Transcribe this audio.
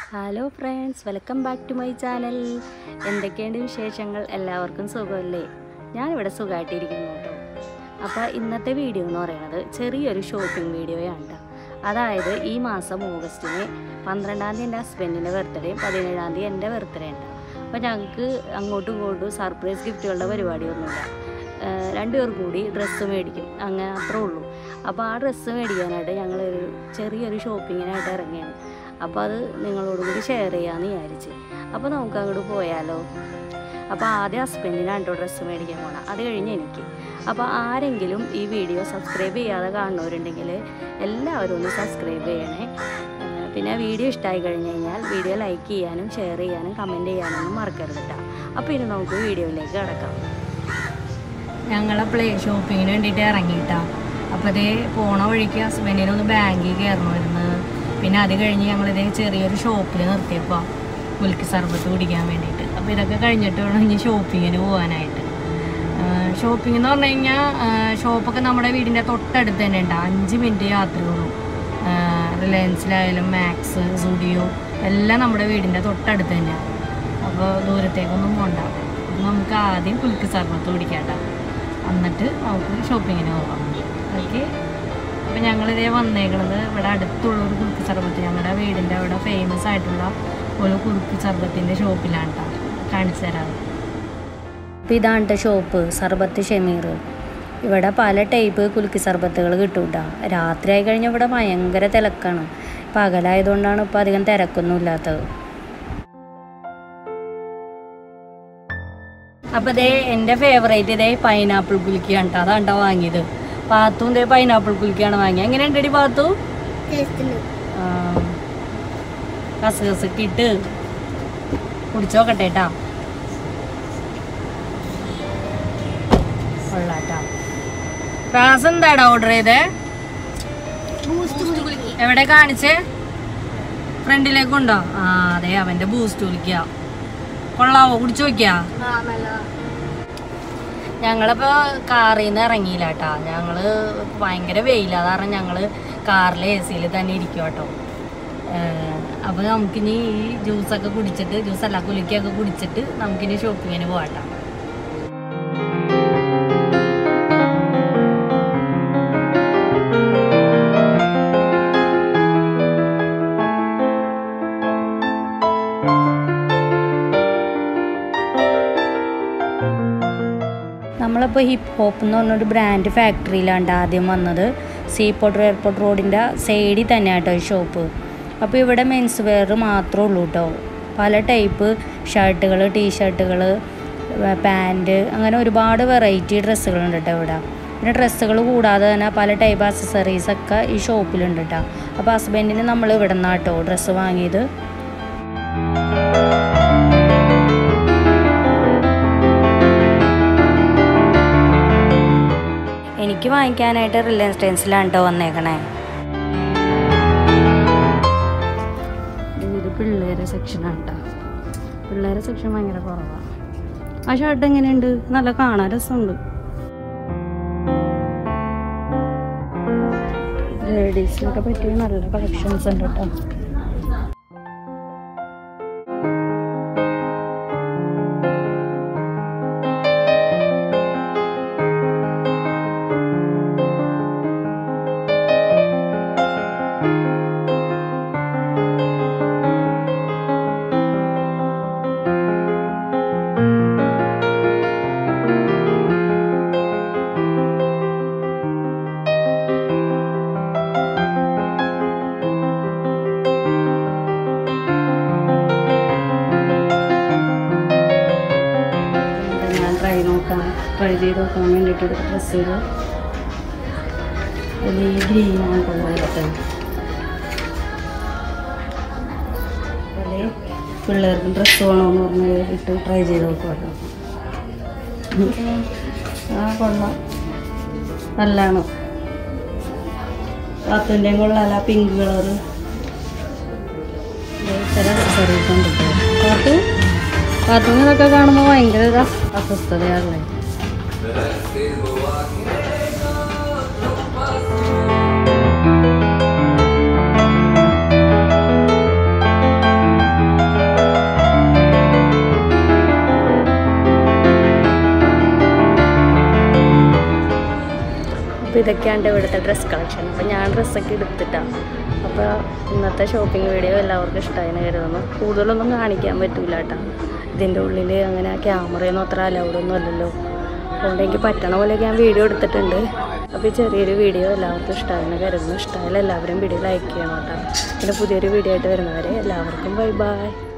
hello friends welcome back to my channel എന്തൊക്കെയുണ്ട് വിശേഷങ്ങൾ എല്ലാവർക്കും സുഖമല്ലേ ഞാനിവിടെ സുഖമായിട്ടിരിക്കുന്നു കേട്ടോ അപ്പോൾ ഇന്നത്തെ വീഡിയോ എന്ന് പറയുന്നത് ചെറിയൊരു ഷോപ്പിംഗ് വീഡിയോയാണ് കേട്ടോ അതായത് ഈ മാസം ഓഗസ്റ്റിന് പന്ത്രണ്ടാം തീയതി എൻ്റെ ഹസ്ബൻഡിൻ്റെ ബർത്ത്ഡേയും പതിനേഴാം തീയതി എൻ്റെ ബർത്ത്ഡേ ഉണ്ട് അപ്പോൾ ഞങ്ങൾക്ക് അങ്ങോട്ടും ഇങ്ങോട്ടും സർപ്രൈസ് ഗിഫ്റ്റുകളുടെ പരിപാടിയൊന്നുമില്ല ഏഹ് രണ്ടുപേർ കൂടി ഡ്രസ്സ് മേടിക്കും അങ്ങനെ അത്രേ ഉള്ളൂ അപ്പോൾ ആ ഡ്രസ്സ് മേടിക്കാനായിട്ട് ഞങ്ങളൊരു ചെറിയൊരു ഷോപ്പിങ്ങിനായിട്ട് ഇറങ്ങിയാണ് അപ്പോൾ അത് നിങ്ങളോട് കൂടി ഷെയർ ചെയ്യാമെന്ന് വിചാരിച്ച് അപ്പോൾ നമുക്ക് അങ്ങോട്ട് പോയാലോ അപ്പോൾ ആദ്യം ഹസ്ബൻഡിനാണ് കേട്ടോ ഡ്രസ്സ് മേടിക്കാൻ പോകണം അത് കഴിഞ്ഞ് എനിക്ക് അപ്പോൾ ആരെങ്കിലും ഈ വീഡിയോ സബ്സ്ക്രൈബ് ചെയ്യാതെ കാണുന്നവരുണ്ടെങ്കിൽ എല്ലാവരും ഒന്ന് സബ്സ്ക്രൈബ് ചെയ്യണേ ഏഹ് പിന്നെ വീഡിയോ ഇഷ്ടമായി കഴിഞ്ഞ് കഴിഞ്ഞാൽ വീഡിയോ ലൈക്ക് ചെയ്യാനും ഷെയർ ചെയ്യാനും കമൻറ്റ് ചെയ്യാനൊന്നും മറക്കരുത് കേട്ടോ അപ്പോൾ ഇനി നമുക്ക് വീഡിയോയിലേക്ക് കിടക്കാം ഞങ്ങളെ പ്ലേ ഷോപ്പിങ്ങിന് വേണ്ടിയിട്ട് ഇറങ്ങിയിട്ടാ അപ്പോൾ അതേ പോണ വഴിക്ക് ഹസ്ബൻഡിനെ ഒന്ന് ബാങ്കിൽ കയറണമായിരുന്നു പിന്നെ അത് കഴിഞ്ഞ് ഞങ്ങളിതേ ചെറിയൊരു ഷോപ്പിൽ നിർത്തിയപ്പോൾ കുലുക്കി സർബത്ത് കുടിക്കാൻ വേണ്ടിയിട്ട് അപ്പോൾ ഇതൊക്കെ കഴിഞ്ഞിട്ട് വേണം ഇനി ഷോപ്പിങ്ങിന് പോകാനായിട്ട് ഷോപ്പിംഗ് എന്ന് പറഞ്ഞു കഴിഞ്ഞാൽ ഷോപ്പൊക്കെ നമ്മുടെ വീടിൻ്റെ തൊട്ടടുത്ത് തന്നെ ഉണ്ട് അഞ്ച് മിനിറ്റ് യാത്രയുള്ളൂ റിലയൻസിലായാലും മാക്സ് സ്റ്റുഡിയോ എല്ലാം നമ്മുടെ വീടിൻ്റെ തൊട്ടടുത്ത് തന്നെയാണ് അപ്പോൾ ദൂരത്തേക്കൊന്നും പോകണ്ട അപ്പോൾ നമുക്ക് ആദ്യം കുലുക്ക് സർബത്ത് കുടിക്കാട്ടോ എന്നിട്ട് നമുക്ക് ഷോപ്പിങ്ങിന് പോകാം ഓക്കെ അപ്പോൾ ഞങ്ങളിതേ വന്നേക്കണത് ഇവിടെ അടുത്തുള്ള ഒരു കുറുക്ക് സർബത്ത് ഞങ്ങളുടെ വീടിൻ്റെ അവിടെ ഫേമസ് ആയിട്ടുള്ള ഒരു കുറുക്ക് സർബത്തിൻ്റെ ഷോപ്പിലാണ് കേട്ടോ കാണിച്ചു തരാം അപ്പോൾ ഇതാണ് ട്ടോ ഷോപ്പ് സർബത്ത് ഷമീർ ഇവിടെ പല ടൈപ്പ് കുലുക്കി സർബത്തുകൾ കിട്ടും കേട്ടോ രാത്രി ആയി കഴിഞ്ഞാൽ ഇവിടെ ഭയങ്കര തിരക്കാണ് പകലായതുകൊണ്ടാണ് ഇപ്പോൾ അധികം തിരക്കൊന്നും ഇല്ലാത്തത് അപ്പോൾ ഇതേ എൻ്റെ ഫേവറേറ്റ് ഇതേ പൈനാപ്പിൾ കുലുക്കിയാണ് കേട്ടോ അതാണ്ടോ വാങ്ങിയത് പാത്തും ഇതേ പൈനാപ്പിൾ കുലുക്കിയാണ് വാങ്ങിയത് എങ്ങനെയുണ്ടടി പാത്തു ആ, കസകസൊക്കെ ഇട്ട് കുടിച്ചോക്കട്ടെ കേട്ടാ കൊള്ളാട്ടാ റാസ് എന്താടാ ഓർഡർ ചെയ്തേ എവിടെ കാണിച്ചേ ഫ്രണ്ടിലേക്കുണ്ടോ ആ അതെ അവന്റെ ബൂസ്റ്റ് വിളിക്കുക കൊള്ളാവോ കുടിച്ചു നോക്കിയാ ഞങ്ങളിപ്പോ കാറിൽ നിന്ന് ഇറങ്ങിയില്ല കേട്ടാ ഞങ്ങള് ഭയങ്കര വെയില കാരണം ഞങ്ങള് കാറിലെ എ സിയിൽ തന്നെ ഇരിക്കും കേട്ടോ അപ്പൊ നമുക്കിനി ഈ ജ്യൂസൊക്കെ കുടിച്ചിട്ട് ജ്യൂസ് അല്ല കുലുക്കിയൊക്കെ കുടിച്ചിട്ട് നമുക്കിനി ഷോപ്പിങ്ങിന് പോകാട്ടോ നമ്മളിപ്പോൾ ഹിപ്പ് ഹോപ്പ് എന്ന് പറഞ്ഞൊരു ബ്രാൻഡ് ഫാക്ടറിയിലാണ് ആദ്യം വന്നത് സീപോർട്ട് എയർപോർട്ട് റോഡിൻ്റെ സൈഡിൽ തന്നെ കേട്ടോ ഈ ഷോപ്പ് അപ്പോൾ ഇവിടെ മെൻസ് വെയർ മാത്രമേ ഉള്ളൂ കേട്ടോ പല ടൈപ്പ് ഷർട്ടുകൾ ടീഷർട്ടുകൾ പാൻറ്റ് അങ്ങനെ ഒരുപാട് വെറൈറ്റി ഡ്രസ്സുകളുണ്ട് കേട്ടോ ഇവിടെ പിന്നെ ഡ്രസ്സുകൾ കൂടാതെ തന്നെ പല ടൈപ്പ് അക്സസറീസ് ഒക്കെ ഈ ഷോപ്പിലുണ്ട് കേട്ടോ അപ്പോൾ ഹസ്ബൻഡിന് നമ്മൾ ഇവിടെ നിന്നാണ് കേട്ടോ ഡ്രസ്സ് വാങ്ങിയത് എനിക്ക് വാങ്ങിക്കാനായിട്ട് റിലയൻസ് ട്രെൻഡ്സിലാണ് കേട്ടോ വന്നേക്കണേ ഇത് പിള്ളേരെ സെക്ഷനാണ് കേട്ടോ പിള്ളേരെ സെക്ഷൻ ഭയങ്കര കുറവാണ് ആ ഷർട്ട് എങ്ങനെയുണ്ട് നല്ല കാണാൻ രസമുണ്ട് ലേഡീസിനൊക്കെ പറ്റിയ നല്ല കളക്ഷൻസ് ഉണ്ട് കേട്ടോ ഞാൻ ട്രൈ നോക്കാൻ ട്രൈ ചെയ്ത് നോക്കാൻ വേണ്ടിയിട്ട് എടുത്ത ഡ്രസ്സുകൾ അതിൽ ഈ ഗ്രീനാണ് കൊണ്ടുപോയിട്ട് പിള്ളേർക്ക് ഡ്രസ്സ് വേണമെന്ന് പറഞ്ഞ് ഇട്ട് ട്രൈ ചെയ്ത് നോക്കുമല്ലോ ആ കൊള്ളാം നല്ലതാണ് പാത്തുൻ്റെയും കൊള്ളാല പിങ്ക് കളറ് ചില സർവീസ് ഉണ്ട് കേട്ടോ പാത്തു പാത്തുവിന് ഇതൊക്കെ കാണുമ്പോൾ ഭയങ്കര ഒരു അസ്വസ്ഥതയാണല്ലേ ഇതൊക്കെയാണ് ഇവിടുത്തെ ഡ്രസ്സ് കളക്ഷൻ അപ്പോൾ ഞാൻ ഡ്രസ്സൊക്കെ എടുത്തിട്ടാണ് അപ്പോൾ ഇന്നത്തെ ഷോപ്പിംഗ് വീഡിയോ എല്ലാവർക്കും ഇഷ്ടമായി കരുതുന്നു കൂടുതലൊന്നും കാണിക്കാൻ പറ്റൂല കേട്ടോ ഇതിൻ്റെ ഉള്ളിൽ അങ്ങനെ ക്യാമറയൊന്നും അത്ര അലൗഡൊന്നും അല്ലല്ലോ അതുകൊണ്ട് എനിക്ക് പറ്റണ പോലെയൊക്കെ ഞാൻ വീഡിയോ എടുത്തിട്ടുണ്ട് അപ്പോൾ ഈ ചെറിയൊരു വീഡിയോ എല്ലാവർക്കും ഇഷ്ടമായെന്ന് കരുതുന്നു ഇഷ്ടമായാലും എല്ലാവരും വീഡിയോ ലൈക്ക് ചെയ്യണം കേട്ടോ പിന്നെ പുതിയൊരു വീഡിയോ ആയിട്ട് വരുന്നവരെ എല്ലാവർക്കും ബൈ ബൈ